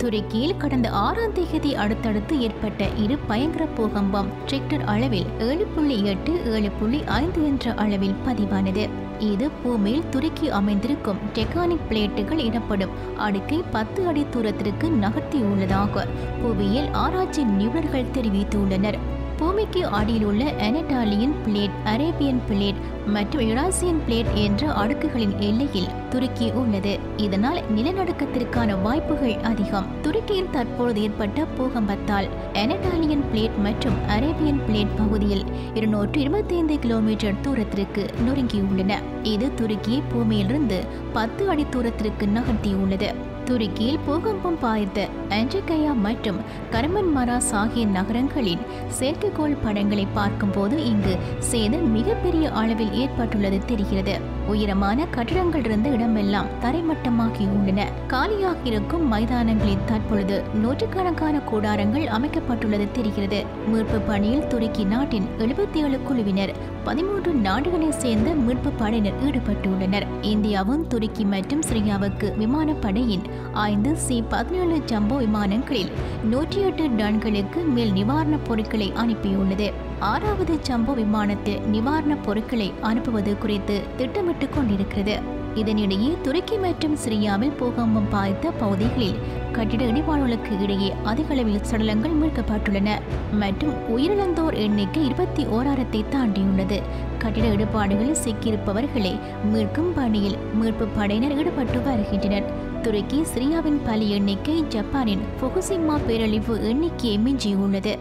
துருக்கியில் கடந்த ஆறாம் தேதி அடுத்தடுத்து ஏற்பட்ட இரு பயங்கர பூகம்பம் ரிக்டர் அளவில் ஏழு புள்ளி எட்டு ஏழு புள்ளி ஐந்து என்ற அளவில் பதிவானது இது பூமியில் துருக்கி அமைந்திருக்கும் டெக்கானிக் பிளேட்டுகள் எனப்படும் அடுக்கை பத்து அடி தூரத்திற்கு நகர்த்தியுள்ளதாக புவியியல் ஆராய்ச்சி நிபுணர்கள் தெரிவித்துள்ளனர் பூமிக்கு அடியில் உள்ள அனடாலியன் பிளேட் அரேபியன் பிளேட் மற்றும் யுராசியன் பிளேட் என்ற அடுக்குகளின் எல்லையில் துருக்கி உள்ளது இதனால் நிலநடுக்கத்திற்கான வாய்ப்புகள் அதிகம் துருக்கியில் தற்பொழுது ஏற்பட்ட பூகம்பத்தால் அனடாலியன் பிளேட் மற்றும் அரேபியன் பிளேட் பகுதியில் இருநூற்று இருபத்தி ஐந்து கிலோமீட்டர் தூரத்திற்கு நொறுங்கியுள்ளன இது துருக்கியை பூமியிலிருந்து பத்து அடி தூரத்திற்கு நகர்த்தியுள்ளது துருக்கியில் பூகம்பம் பாய்ந்த ஆன்டிகயா மற்றும் கரமன் மராஸ் ஆகிய நகரங்களின் செயற்கைக்கோள் படங்களை பார்க்கும்போது இங்கு சேதம் மிகப்பெரிய அளவில் ஏற்பட்டுள்ளது தெரிகிறது உயரமான கட்டிடங்கள் இருந்த இடமெல்லாம் தரைமட்டமாகியுள்ளன காலியாக இருக்கும் மைதானங்களில் தற்பொழுது நூற்றுக்கணக்கான கூடாரங்கள் அமைக்கப்பட்டுள்ளது தெரிகிறது மீட்பு பணியில் துருக்கி நாட்டின் எழுபத்தி ஏழு குழுவினர் பதிமூன்று நாடுகளைச் சேர்ந்த மீட்பு படையினர் ஈடுபட்டுள்ளனர் இந்தியாவும் துருக்கி மற்றும் சிரியாவுக்கு விமானப்படையின் ஐந்து சி பதினேழு ஜம்போ விமானங்களில் நூற்றி எட்டு டன்களுக்கு மேல் நிவாரணப் பொருட்களை அனுப்பியுள்ளது ஆறாவது ஜம்போ விமானத்தில் நிவாரணப் பொருட்களை அனுப்புவது குறித்து திட்டமிட்டுக் கொண்டிருக்கிறது இதனிடையே துருக்கி மற்றும் சிரியாவில் பூகம்பம் பாய்ந்த பகுதிகளில் கட்டிட இடிபாடுகளுக்கு இடையே அதிக அளவில் சடலங்கள் மீட்கப்பட்டுள்ளன மற்றும் உயிரிழந்தோர் எண்ணிக்கை இருபத்தி ஓராயிரத்தை தாண்டியுள்ளது கட்டிட இடிபாடுகளில் சிக்கியிருப்பவர்களை மீட்கும் பணியில் மீட்பு படையினர் ஈடுபட்டு வருகின்றனர் துருக்கி சிரியாவின் பலி எண்ணிக்கை ஜப்பானின் ஃபுகுசிமா பேரழிவு எண்ணிக்கையை மிஞ்சியுள்ளது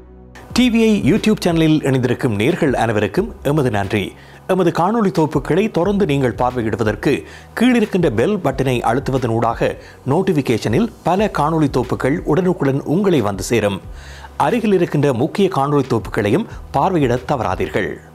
டிவிஐ யூடியூப் சேனலில் இணைந்திருக்கும் நேர்கள் அனைவருக்கும் எமது நன்றி எமது காணொளி தொகுப்புகளை தொடர்ந்து நீங்கள் பார்வையிடுவதற்கு கீழிருக்கின்ற பெல் பட்டனை அழுத்துவதனூடாக நோட்டிஃபிகேஷனில் பல காணொளி தொகுப்புகள் உடனுக்குடன் உங்களை வந்து சேரும் அருகில் இருக்கின்ற முக்கிய காணொளி தொகுப்புகளையும் பார்வையிட தவறாதீர்கள்